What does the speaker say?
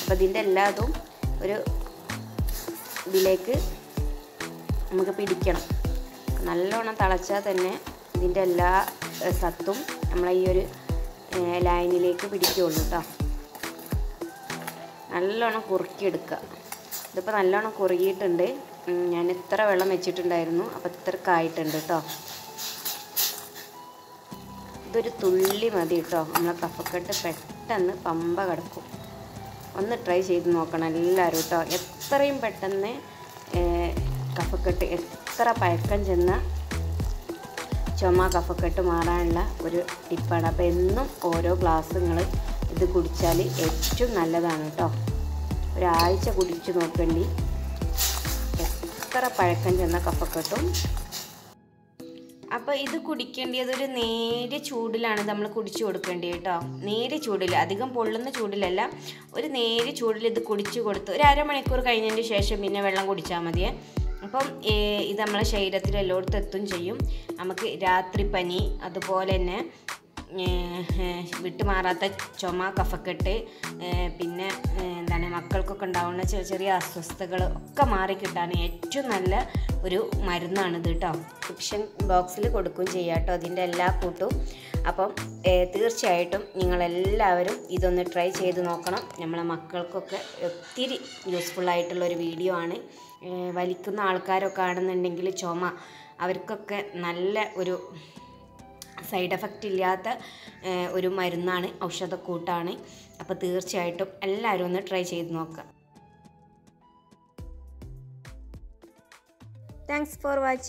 അപ്പോൾ ഇതിൻ്റെ എല്ലാതും ഒരു ഇതിലേക്ക് നമുക്ക് പിടിക്കണം നല്ലോണം തിളച്ചാൽ തന്നെ ഇതിൻ്റെ എല്ലാ ഏ, സത്തും നമ്മളെ ഈ ഒരു ഏ, ലൈനിലേക്ക് പിടിക്കുകയുള്ളൂ കേട്ടോ നല്ലോണം കുറുക്കിയെടുക്കുക ഇതിപ്പോൾ നല്ലോണം കുറുകിയിട്ടുണ്ട് ഉം, ഞാൻ ഇത്ര വെള്ളം വെച്ചിട്ടുണ്ടായിരുന്നു അപ്പോൾ ഇത്രക്ക് ആയിട്ടുണ്ട് കേട്ടോ ഇതൊരു തുള്ളി മതി കേട്ടോ നമ്മളെ കഫക്കെട്ട് പെട്ടെന്ന് പമ്പ കിടക്കും ഒന്ന് ട്രൈ ചെയ്ത് നോക്കണം എല്ലാവരും കേട്ടോ എത്രയും പെട്ടെന്ന് ഏ, കഫക്കെട്ട് എത്ര പഴക്കം ചെന്ന ചുമ കഫക്കെട്ട് മാറാനുള്ള ഒരു ടിപ്പാണ് അപ്പോൾ എന്നും ഓരോ ഗ്ലാസ് നിങ്ങൾ ഇത് കുടിച്ചാൽ ഏറ്റവും നല്ലതാണ് കേട്ടോ ഒരാഴ്ച കുടിച്ച് നോക്കേണ്ടി എത്ര പഴക്കം ചെന്ന കഫക്കെട്ടും അപ്പോൾ ഇത് കുടിക്കേണ്ടത് ഒരു നേരിയ ചൂടിലാണ് നമ്മൾ കുടിച്ചു കൊടുക്കേണ്ടത് കേട്ടോ നേരിയ ചൂടിൽ അധികം പൊള്ളുന്ന ചൂടിലല്ല ഒരു നേരിയ ചൂടിൽ ഇത് കുടിച്ചു കൊടുത്ത് ഒരു അരമണിക്കൂർ കഴിഞ്ഞതിന് ശേഷം പിന്നെ വെള്ളം കുടിച്ചാൽ മതിയേ അപ്പം ഏ, ഇത് നമ്മളെ ശരീരത്തിൽ എല്ലായിടത്തും എത്തും ചെയ്യും നമുക്ക് രാത്രി പനി അതുപോലെ തന്നെ ഏഹ്, ഏഹ്, വിട്ടുമാറാത്ത ചുമ കഫക്കെട്ട് ഏഹ്, പിന്നെ ഏഹ്, എന്താണ് മക്കൾക്കൊക്കെ ഉണ്ടാവുന്ന ചെറിയ ചെറിയ അസ്വസ്ഥതകൾ ഒക്കെ മാറിക്കിട്ടാൻ ഏറ്റവും നല്ല ഒരു മരുന്നാണിത് കേട്ടോ ഡിസ്ക്രിപ്ഷൻ ബോക്സിൽ കൊടുക്കുകയും ചെയ്യാം കേട്ടോ അതിൻ്റെ എല്ലാ കൂട്ടും അപ്പം ഏഹ്, തീർച്ചയായിട്ടും നിങ്ങളെല്ലാവരും ഇതൊന്ന് ട്രൈ ചെയ്ത് നോക്കണം നമ്മളെ മക്കൾക്കൊക്കെ ഒത്തിരി യൂസ്ഫുൾ ആയിട്ടുള്ള ഒരു വീഡിയോ ആണ് ഏഹ്, വലിക്കുന്ന ആൾക്കാരൊക്കെ ആണെന്നുണ്ടെങ്കിൽ ചുമ അവർക്കൊക്കെ നല്ല ഒരു സൈഡ് എഫക്റ്റ് ഇല്ലാത്ത ഏഹ്, ഒരു മരുന്നാണ് ഔഷധക്കൂട്ടാണ് അപ്പോൾ തീർച്ചയായിട്ടും എല്ലാവരും ഒന്ന് ട്രൈ ചെയ്ത് നോക്കുക താങ്ക്സ് ഫോർ വാച്ചിങ്